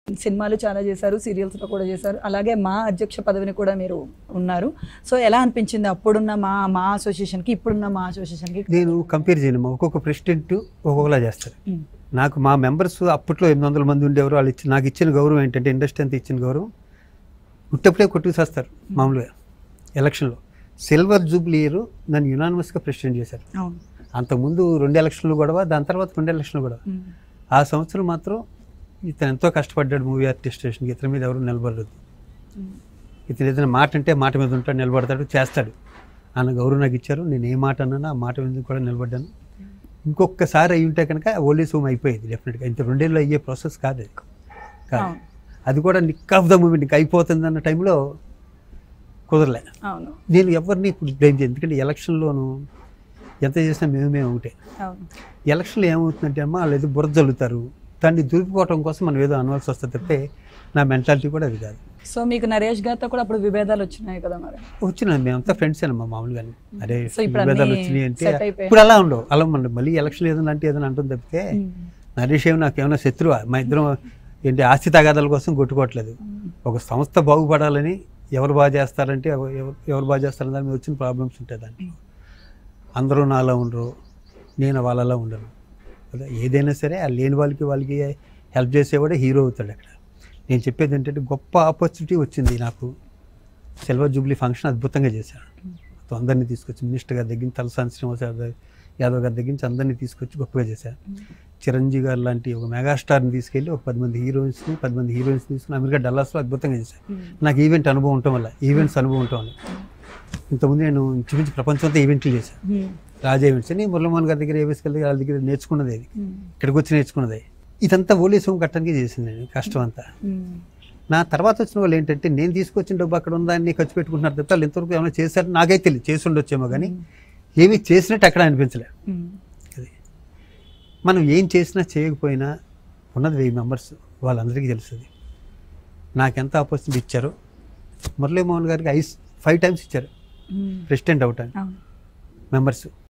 సినిమాలు చాలా చేశారు సీరియల్స్లో కూడా చేశారు అలాగే మా అధ్యక్ష పదవిని కూడా మీరు ఉన్నారు సో ఎలా అనిపించింది అప్పుడున్న మా మా అసోసియేషన్కి ఇప్పుడున్న మా అసోసియేషన్కి నేను కంపేర్ చేయను ఒక్కొక్క ప్రెసిడెంట్ ఒక్కొక్కలా చేస్తారు ఉమ్, నాకు మా మెంబర్స్ అప్పట్లో ఎనిమిది వందల మంది ఉండేవారు వాళ్ళు ఇచ్చి నాకు ఇచ్చిన గౌరవం ఏంటంటే ఇండస్ట్రీ అంతా ఇచ్చిన గౌరవం ఉట్టప్పుడే కొట్టుకుసేస్తారు మామూలుగా ఎలక్షన్లో సిల్వర్ జూబ్లీ ఇయర్ నన్ను యునానిమస్గా ప్రెసిడెంట్ చేశారు అవును అంతకుముందు రెండు ఎలక్షన్లు గొడవ దాని తర్వాత రెండు ఎలక్షన్లు గొడవ ఉమ్, ఆ సంవత్సరం మాత్రం ఇతను ఎంతో కష్టపడ్డాడు మూవీ ఆర్టిస్ట్ స్టేషన్కి ఇతని మీద ఎవరు నిలబడలేదు ఉమ్, ఇతను ఏదైనా మాట అంటే మాట మీద ఉంటాడు నిలబడతాడు చేస్తాడు అన్న గౌరవం నాకు ఇచ్చారు నేను ఏ మాట అన్నానో ఆ మాట మీద కూడా నిలబడ్డాను ఇంకొకసారి అయి ఉంటే కనుక ఓల్డేజ్ హోమ్ అయిపోయేది డెఫినెట్గా ఇంత రెండేళ్ళు అయ్యే ప్రాసెస్ కాదు అది కాదు అవును అది కూడా నిక్ ఆఫ్ ద మూమెంట్ ఇంక అయిపోతుంది అన్న టైంలో కుదరలే అవును నేను ఎవరిని ఇప్పుడు బ్లేమ్ చేయను ఎందుకంటే ఎలక్షన్లోను ఎంత చేసినా మేము మేము ఒకటే అవును ఎలక్షన్లో ఏమవుతుందంటే అమ్మా వాళ్ళు ఏదో బురద జల్లుతారు దాన్ని దులుపుకోవటం కోసం మనం ఏదో అనవలసి వస్తుంది తప్పితే నా మెంటాలిటీ కూడా అది కాదు సో మీకు నరేష్ గారితో కూడా అప్పుడు విభేదాలు వచ్చినాయి కదా మరి వచ్చిన మేమంతా ఫ్రెండ్స్ అమ్మా మామూలుగా అరే సో ఇప్పుడు విభేదాలు అన్నీ వచ్చినాయి అంటే set అయిపోయాయి. ఇప్పుడు అలా ఉండవు అలా మన మళ్ళీ ఎలక్షన్ ఏదైనా అంటే ఏదైనా అంటుంది తప్పితే ఉమ్, నరేష్ ఏమి నాకు ఏమైనా శత్రువా మా ఇద్దరం ఏంటి ఆస్తి తగాదాల కోసం కొట్టుకోవట్లేదు ఒక సంస్థ బాగుపడాలని ఎవరు బాగా చేస్తారంటే ఎవ- ఎవరు ఎవరు బాగా చేస్తారని దాని మీద వచ్చిన ప్రాబ్లమ్స్ ఉంటాయి దాంట్లో అందరూ నాలా ఉండరు నేను వాళ్ళలా ఉండను కదా ఏదైనా సరే ఆ లేని వాళ్ళకి వాళ్ళకి హెల్ప్ చేసేవాడే హీరో అవుతాడు అక్కడ నేను చెప్పేది ఏంటంటే గొప్ప ఆపర్చునిటీ వచ్చింది నాకు సిల్వర్ జూబ్లీ ఫంక్షన్ అద్భుతంగా చేశాను మొత్తం అందరినీ తీసుకొచ్చి మినిస్టర్ గారి దగ్గర నుంచి తలసాని శ్రీనివాస్ యాదవ్ యాదవ్ గారి దగ్గర నుంచి అందరినీ తీసుకొచ్చి గొప్పగా చేశాను చిరంజీవి గారు లాంటి ఒక మెగాస్టార్ని తీసుకెళ్ళి ఒక పది మంది హీరోయిన్స్ని పది మంది హీరోయిన్స్ తీసుకుని అమెరికా డల్లాస్లో అద్భుతంగా చేశాను ఉమ్, నాకు ఈవెంట్ అనుభవం ఉండటం వల్ల ఈవెంట్స్ అనుభవం ఉండటం వల్ల ఇంతకుముందు నేను ఇంచుమించు ప్రపంచం అంతా ఈవెంట్లు చేశాను ఉమ్, రాజా ఈవెంట్స్ అని మురళమోహన్ గారి దగ్గర ఏవేస్ గారి వాళ్ళ దగ్గర నేర్చుకున్నది ఇది ఉమ్, ఇక్కడికి వచ్చి నేర్చుకున్నది ఇదంతా ఓలేసం కట్టడానికి చేసింది నేను కష్టం అంతా ఉమ్, నా తర్వాత వచ్చిన వాళ్ళు ఏంటంటే నేను తీసుకొచ్చిన డబ్బు అక్కడ ఉందాన్ని ఖర్చు పెట్టుకుంటున్నారు తప్ప వాళ్ళు ఎంతవరకు ఏమైనా చేశారు నాకైతే తెలియదు చేసి ఉండొచ్చేమో కానీ ఏమీ చేసినట్టు అక్కడ అనిపించలే ఉమ్, అది మనం ఏం చేసినా చేయకపోయినా ఉన్నది వెయ్యి మెంబర్స్ వాళ్ళందరికీ తెలుస్తుంది నాకెంత ఆపర్చునిటీ ఇచ్చారో మురళీమోహన్ గారికి ఐస్ ఫైవ్ టైమ్స్ ఇచ్చారు ఉమ్, ప్రెసిడెంట్ అవటానికి అవును మెంబర్స్